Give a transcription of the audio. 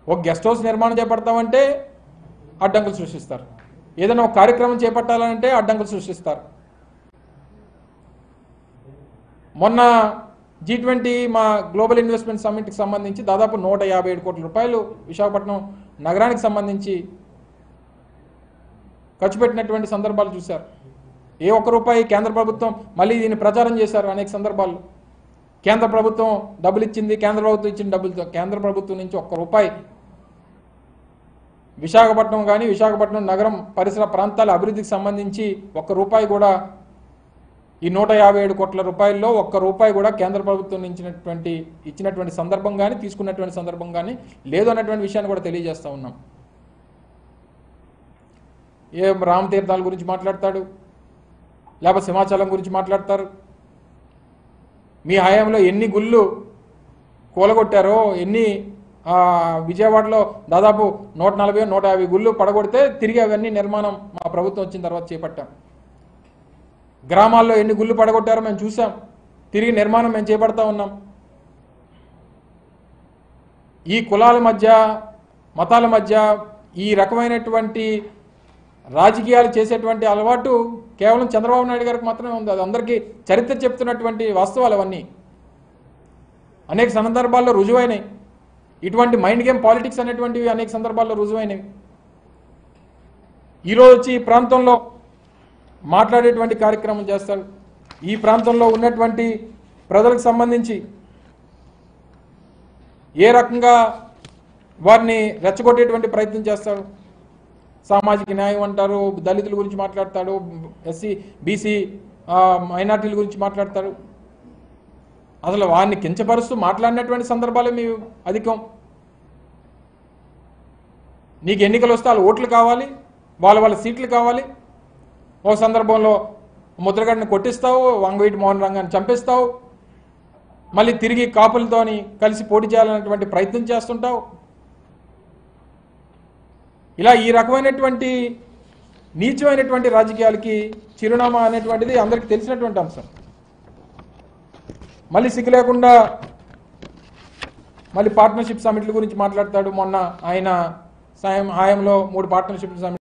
ఒక guest house నిర్మాణం చేపడతామంటే అడ్డంకులు సృష్టిస్తారు ఏదైనా ఒక కార్యక్రమం చేపట్టాలంటే అడ్డంకులు సృష్టిస్తారు మొన్న జీ ట్వంటీ మా గ్లోబల్ ఇన్వెస్ట్మెంట్ సమ్మిట్కి సంబంధించి దాదాపు నూట యాభై ఏడు కోట్ల రూపాయలు విశాఖపట్నం నగరానికి సంబంధించి ఖర్చు పెట్టినటువంటి సందర్భాలు చూశారు ఏ ఒక్క రూపాయి కేంద్ర ప్రభుత్వం మళ్ళీ దీన్ని ప్రచారం చేశారు అనేక సందర్భాల్లో కేంద్ర ప్రభుత్వం డబ్బులు ఇచ్చింది కేంద్ర ప్రభుత్వం ఇచ్చిన డబ్బులతో కేంద్ర ప్రభుత్వం నుంచి ఒక్క రూపాయి విశాఖపట్నం కానీ విశాఖపట్నం నగరం పరిసర ప్రాంతాల అభివృద్ధికి సంబంధించి ఒక్క రూపాయి కూడా ఈ నూట యాభై ఏడు కోట్ల రూపాయల్లో ఒక్క రూపాయి కూడా కేంద్ర ప్రభుత్వం ఇచ్చినటువంటి ఇచ్చినటువంటి సందర్భం కానీ తీసుకున్నటువంటి సందర్భం కానీ లేదు అన్నటువంటి విషయాన్ని కూడా తెలియజేస్తా ఉన్నాం ఏ రామతీర్థాల గురించి మాట్లాడతాడు లేకపోతే సింహాచలం గురించి మాట్లాడతారు మీ హయాంలో ఎన్ని గుళ్ళు కూలగొట్టారో ఎన్ని ఆ, విజయవాడలో దాదాపు నూట నలభై నూట యాభై గుళ్ళు పడగొడితే తిరిగి అవన్నీ నిర్మాణం మా ప్రభుత్వం వచ్చిన తర్వాత చేపట్టాం గ్రామాల్లో ఎన్ని గుళ్ళు పడగొట్టారో మేము చూసాం తిరిగి నిర్మాణం మేము చేపడతా ఉన్నాం ఈ కులాల మధ్య మతాల మధ్య ఈ రకమైనటువంటి రాజకీయాలు చేసేటువంటి అలవాటు కేవలం చంద్రబాబు నాయుడు గారికి మాత్రమే ఉంది అది అందరికీ చరిత్ర చెప్తున్నటువంటి వాస్తవాలు అవన్నీ అనేక సందర్భాల్లో రుజువైనవి ఇటువంటి మైండ్ గేమ్ పాలిటిక్స్ అనేటువంటివి అనేక సందర్భాల్లో రుజువైనవి ఈరోజు వచ్చి ఈ ప్రాంతంలో మాట్లాడేటువంటి కార్యక్రమం చేస్తాడు ఈ ప్రాంతంలో ఉన్నటువంటి ప్రజలకు సంబంధించి ఏ రకంగా వారిని రెచ్చగొట్టేటువంటి ప్రయత్నం చేస్తాడు సామాజిక న్యాయం అంటారు దళితుల గురించి మాట్లాడతాడు ఎస్సీ బీసీ మైనార్టీల గురించి మాట్లాడతాడు అసలు వారిని కించపరుస్తూ మాట్లాడినటువంటి సందర్భాలే మీ అధికం నీకు ఎన్నికలు వస్తే వాళ్ళ ఓట్లు కావాలి వాళ్ళ వాళ్ళ సీట్లు కావాలి ఒక సందర్భంలో ముద్రగడ్డని కొట్టిస్తావు వంగవీటి మోహన్ రంగాన్ని చంపేస్తావు మళ్ళీ తిరిగి కాపులతోని కలిసి పోటీ చేయాలనేటువంటి ప్రయత్నం చేస్తుంటావు ఇలా ఈ రకమైనటువంటి నీచమైనటువంటి రాజకీయాలకి చిరునామా అనేటువంటిది అందరికీ తెలిసినటువంటి అంశం మళ్ళీ సిగ్గు లేకుండా మళ్ళీ పార్ట్నర్షిప్ సమిట్ల గురించి మాట్లాడతాడు మొన్న ఆయన సాయం హాయంలో మూడు పార్ట్నర్షిప్ సమిట్